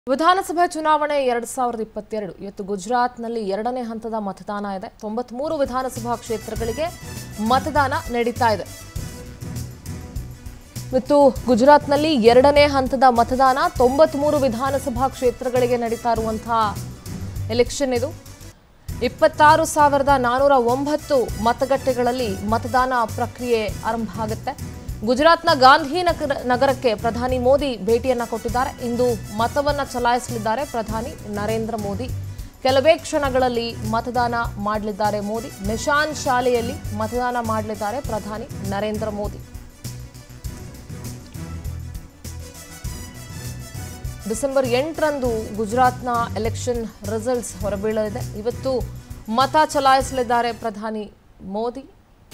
ವಿಧಾನಸಭಾ ಚುನಾವಣೆ ಎರಡ್ ಸಾವಿರದ ಇಪ್ಪತ್ತೆರಡು ಇವತ್ತು ಗುಜರಾತ್ನಲ್ಲಿ ಎರಡನೇ ಹಂತದ ಮತದಾನ ಇದೆ ತೊಂಬತ್ಮೂರು ವಿಧಾನಸಭಾ ಕ್ಷೇತ್ರಗಳಿಗೆ ಮತದಾನ ನಡೀತಾ ಇದೆ ಇವತ್ತು ಗುಜರಾತ್ನಲ್ಲಿ ಎರಡನೇ ಹಂತದ ಮತದಾನ ತೊಂಬತ್ಮೂರು ವಿಧಾನಸಭಾ ಕ್ಷೇತ್ರಗಳಿಗೆ ನಡೀತಾ ಇರುವಂತಹ ಎಲೆಕ್ಷನ್ ಇದು ಇಪ್ಪತ್ತಾರು ಸಾವಿರದ ನಾನೂರ ಒಂಬತ್ತು ಮತಗಟ್ಟೆಗಳಲ್ಲಿ ಮತದಾನ ಪ್ರಕ್ರಿಯೆ ಆರಂಭ ಆಗುತ್ತೆ ಗುಜರಾತ್ನ ಗಾಂಧಿನಗರ ನಗರಕ್ಕೆ ಪ್ರಧಾನಿ ಮೋದಿ ಭೇಟಿಯನ್ನ ಕೊಟ್ಟಿದ್ದಾರೆ ಇಂದು ಮತವನ್ನ ಚಲಾಯಿಸಲಿದ್ದಾರೆ ಪ್ರಧಾನಿ ನರೇಂದ್ರ ಮೋದಿ ಕೆಲವೇ ಕ್ಷಣಗಳಲ್ಲಿ ಮತದಾನ ಮಾಡಲಿದ್ದಾರೆ ಮೋದಿ ನಿಶಾನ್ ಶಾಲೆಯಲ್ಲಿ ಮತದಾನ ಮಾಡಲಿದ್ದಾರೆ ಪ್ರಧಾನಿ ನರೇಂದ್ರ ಮೋದಿ ಡಿಸೆಂಬರ್ ಎಂಟರಂದು ಗುಜರಾತ್ನ ಎಲೆಕ್ಷನ್ ರಿಸಲ್ಟ್ಸ್ ಹೊರಬೀಳಲಿದೆ ಇವತ್ತು ಮತ ಚಲಾಯಿಸಲಿದ್ದಾರೆ ಪ್ರಧಾನಿ ಮೋದಿ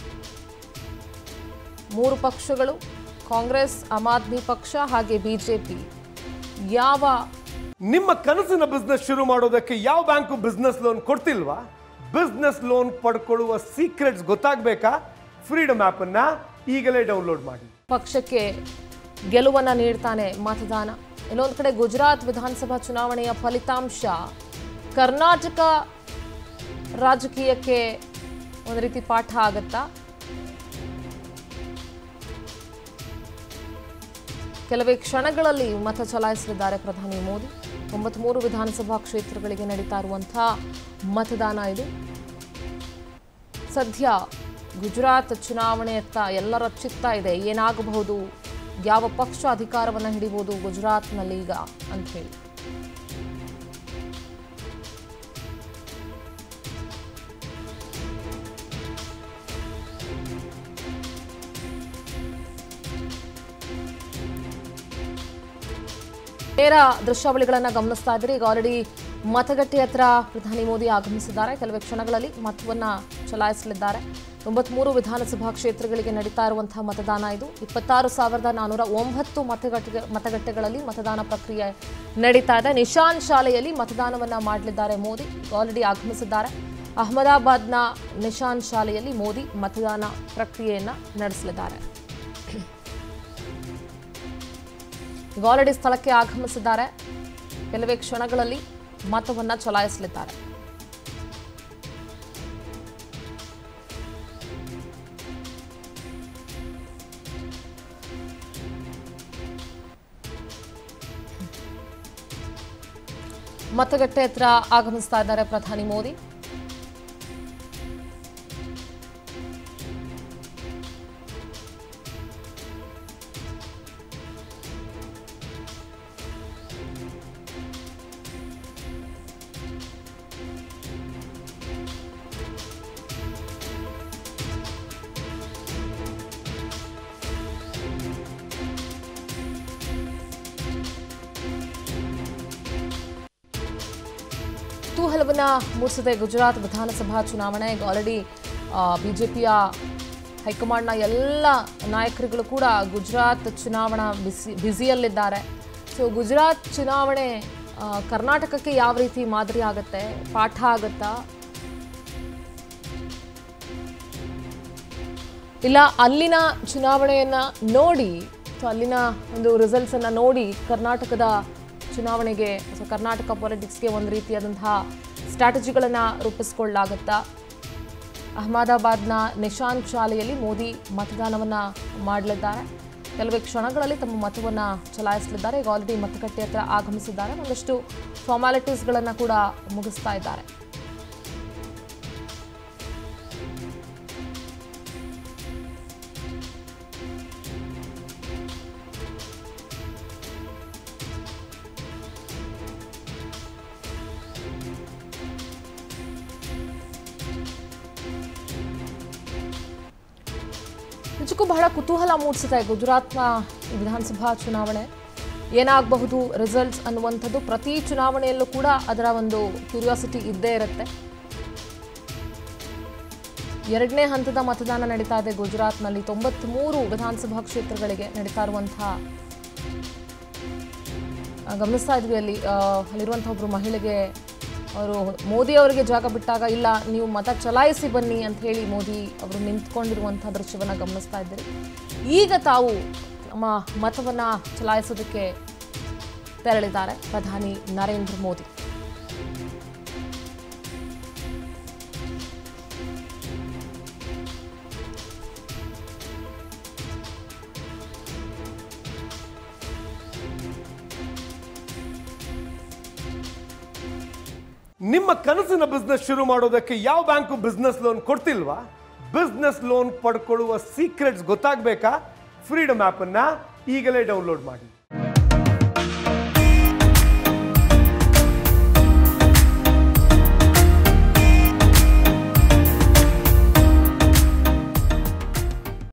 ಮೂರು ಪಕ್ಷಗಳು ಕಾಂಗ್ರೆಸ್ ಆಮ್ ಆದ್ಮಿ ಪಕ್ಷ ಹಾಗೆ ಬಿಜೆಪಿ ಯಾವ ನಿಮ್ಮ ಕನಸಿನ ಬಿಸ್ನೆಸ್ ಶುರು ಮಾಡೋದಕ್ಕೆ ಯಾವ ಬ್ಯಾಂಕು ಬಿಸ್ನೆಸ್ ಲೋನ್ ಕೊಡ್ತಿಲ್ವಾ ಬಿಸ್ನೆಸ್ ಲೋನ್ ಪಡ್ಕೊಳ್ಳುವ ಸೀಕ್ರೆಟ್ಸ್ ಗೊತ್ತಾಗಬೇಕಾ ಫ್ರೀಡಮ್ ಅನ್ನ ಈಗಲೇ ಡೌನ್ಲೋಡ್ ಮಾಡಿ ಪಕ್ಷಕ್ಕೆ ಗೆಲುವನ್ನ ನೀಡ್ತಾನೆ ಮತದಾನ ಇನ್ನೊಂದು ಕಡೆ ಗುಜರಾತ್ ವಿಧಾನಸಭಾ ಚುನಾವಣೆಯ ಫಲಿತಾಂಶ ಕರ್ನಾಟಕ ರಾಜಕೀಯಕ್ಕೆ ಒಂದು ರೀತಿ ಪಾಠ ಆಗತ್ತಾ ಕೆಲವೇ ಕ್ಷಣಗಳಲ್ಲಿ ಮತ ಚಲಾಯಿಸಲಿದ್ದಾರೆ ಪ್ರಧಾನಿ ಮೋದಿ ತೊಂಬತ್ಮೂರು ವಿಧಾನಸಭಾ ಕ್ಷೇತ್ರಗಳಿಗೆ ನಡೀತಾ ಇರುವಂತಹ ಮತದಾನ ಇದು ಸದ್ಯ ಗುಜರಾತ್ ಚುನಾವಣೆಯತ್ತ ಎಲ್ಲರ ಚಿತ್ತ ಇದೆ ಏನಾಗಬಹುದು ಯಾವ ಪಕ್ಷ ಅಧಿಕಾರವನ್ನು ಹಿಡಿಬಹುದು ಗುಜರಾತ್ನಲ್ಲಿ ಈಗ ಅಂತ ಹೇಳಿ ನೇರ ದೃಶ್ಯಾವಳಿಗಳನ್ನ ಗಮನಿಸ್ತಾ ಇದ್ದೀರಿ ಈಗ ಆಲ್ರೆಡಿ ಮತಗಟ್ಟೆ ಹತ್ರ ಪ್ರಧಾನಿ ಮೋದಿ ಆಗಮಿಸಿದ್ದಾರೆ ಕೆಲವೇ ಕ್ಷಣಗಳಲ್ಲಿ ಮತವನ್ನ ಚಲಾಯಿಸಲಿದ್ದಾರೆ ತೊಂಬತ್ಮೂರು ವಿಧಾನಸಭಾ ಕ್ಷೇತ್ರಗಳಿಗೆ ನಡೀತಾ ಇರುವಂತಹ ಮತದಾನ ಇದು ಇಪ್ಪತ್ತಾರು ಸಾವಿರದ ನಾನೂರ ಒಂಬತ್ತು ಮತಗಟ್ಟೆ ಮತಗಟ್ಟೆಗಳಲ್ಲಿ ಮತದಾನ ಪ್ರಕ್ರಿಯೆ ನಡೀತಾ ಇದೆ ನಿಶಾನ್ ಶಾಲೆಯಲ್ಲಿ ಮತದಾನವನ್ನ ಮಾಡಲಿದ್ದಾರೆ ಮೋದಿ ಆಲ್ರೆಡಿ ಆಗಮಿಸಿದ್ದಾರೆ ಅಹಮದಾಬಾದ್ನ ನಿಶಾನ್ ಶಾಲೆಯಲ್ಲಿ ಮೋದಿ ಮತದಾನ ಪ್ರಕ್ರಿಯೆಯನ್ನ ನಡೆಸಲಿದ್ದಾರೆ ಈಗ ಆಲ್ರೆಡಿ ಸ್ಥಳಕ್ಕೆ ಆಗಮಿಸಿದ್ದಾರೆ ಕೆಲವೇ ಕ್ಷಣಗಳಲ್ಲಿ ಮತವನ್ನ ಚಲಾಯಿಸಲಿದ್ದಾರೆ ಮತಗಟ್ಟೆ ಹತ್ರ ಆಗಮಿಸ್ತಾ ಇದ್ದಾರೆ ಪ್ರಧಾನಿ ಮೋದಿ ಕುತೂಹಲವನ್ನ ಮೂಡಿಸಿದೆ ಗುಜರಾತ್ ವಿಧಾನಸಭಾ ಚುನಾವಣೆ ಈಗ ಆಲ್ರೆಡಿ ಬಿಜೆಪಿಯ ಹೈಕಮಾಂಡ್ನ ಎಲ್ಲ ನಾಯಕರುಗಳು ಕೂಡ ಗುಜರಾತ್ ಚುನಾವಣಾ ಬಿಸಿ ಬ್ಯುಸಿಯಲ್ಲಿದ್ದಾರೆ ಸೊ ಗುಜರಾತ್ ಚುನಾವಣೆ ಆ, ಕರ್ನಾಟಕಕ್ಕೆ ಯಾವ ರೀತಿ ಮಾದರಿ ಆಗುತ್ತೆ ಪಾಠ ಆಗುತ್ತಾ ಇಲ್ಲ ಅಲ್ಲಿನ ಚುನಾವಣೆಯನ್ನ ನೋಡಿ ಸೊ ಅಲ್ಲಿನ ಒಂದು ರಿಸಲ್ಟ್ಸ್ ಅನ್ನ ನೋಡಿ ಕರ್ನಾಟಕದ ಚುನಾವಣೆಗೆ ಸೊ ಕರ್ನಾಟಕ ಪಾಲಿಟಿಕ್ಸ್ಗೆ ಒಂದು ರೀತಿಯಾದಂತಹ ಸ್ಟ್ರಾಟಜಿಗಳನ್ನು ರೂಪಿಸ್ಕೊಳ್ಳಲಾಗುತ್ತಾ ಅಹಮದಾಬಾದ್ನ ನಿಶಾಂತ್ ಶಾಲೆಯಲ್ಲಿ ಮೋದಿ ಮತದಾನವನ್ನ ಮಾಡಲಿದ್ದಾರೆ ಕೆಲವೇ ಕ್ಷಣಗಳಲ್ಲಿ ತಮ್ಮ ಮತವನ್ನ ಚಲಾಯಿಸಲಿದ್ದಾರೆ ಈಗ ಆಲ್ರೆಡಿ ಮತಗಟ್ಟೆ ಹತ್ರ ಆಗಮಿಸಿದ್ದಾರೆ ಒಂದಷ್ಟು ಫಾರ್ಮಾಲಿಟೀಸ್ಗಳನ್ನು ಕೂಡ ಮುಗಿಸ್ತಾ ಇದ್ದಾರೆ ನಿಜಕ್ಕೂ ಬಹಳ ಕುತೂಹಲ ಮೂಡಿಸುತ್ತೆ ಗುಜರಾತ್ನ ಈ ವಿಧಾನಸಭಾ ಚುನಾವಣೆ ಏನಾಗಬಹುದು ರಿಸಲ್ಟ್ಸ್ ಅನ್ನುವಂಥದ್ದು ಪ್ರತಿ ಚುನಾವಣೆಯಲ್ಲೂ ಕೂಡ ಅದರ ಒಂದು ಕ್ಯೂರಿಯಾಸಿಟಿ ಇದ್ದೇ ಇರುತ್ತೆ ಎರಡನೇ ಹಂತದ ಮತದಾನ ನಡೀತಾ ಇದೆ ಗುಜರಾತ್ನಲ್ಲಿ ತೊಂಬತ್ಮೂರು ವಿಧಾನಸಭಾ ಕ್ಷೇತ್ರಗಳಿಗೆ ನಡೀತಾ ಇರುವಂತಹ ಆ, ಗಮನಿಸ್ತಾ ಇದ್ವಿ ಅಲ್ಲಿ ಆ, ಅಲ್ಲಿರುವಂತಹ ಒಬ್ರು ಮಹಿಳೆಗೆ ಅವರು ಮೋದಿ ಅವರಿಗೆ ಜಾಗ ಬಿಟ್ಟಾಗ ಇಲ್ಲ ನೀವು ಮತ ಚಲಾಯಿಸಿ ಬನ್ನಿ ಅಂತ ಹೇಳಿ ಮೋದಿ ಅವರು ನಿಂತ್ಕೊಂಡಿರುವಂತಹ ದೃಶ್ಯವನ್ನ ಗಮನಿಸ್ತಾ ಇದ್ದೀರಿ ಈಗ ತಾವು ನಮ್ಮ ಮತವನ್ನ ಚಲಾಯಿಸೋದಕ್ಕೆ ತೆರಳಿದ್ದಾರೆ ಪ್ರಧಾನಿ ನರೇಂದ್ರ ಮೋದಿ ನಿಮ್ಮ ಕನಸಿನ ಬಿಸ್ನೆಸ್ ಶುರು ಮಾಡೋದಕ್ಕೆ ಯಾವ ಬ್ಯಾಂಕು ಬಿಸ್ನೆಸ್ ಲೋನ್ ಕೊಡ್ತಿಲ್ವಾ ಬಿಸ್ನೆಸ್ ಲೋನ್ ಪಡ್ಕೊಳ್ಳುವ ಸೀಕ್ರೆಟ್ಸ್ ಗೊತ್ತಾಗಬೇಕಾ ಫ್ರೀಡಮ್ ಆ್ಯಪನ್ನು ಈಗಲೇ ಡೌನ್ಲೋಡ್ ಮಾಡಿ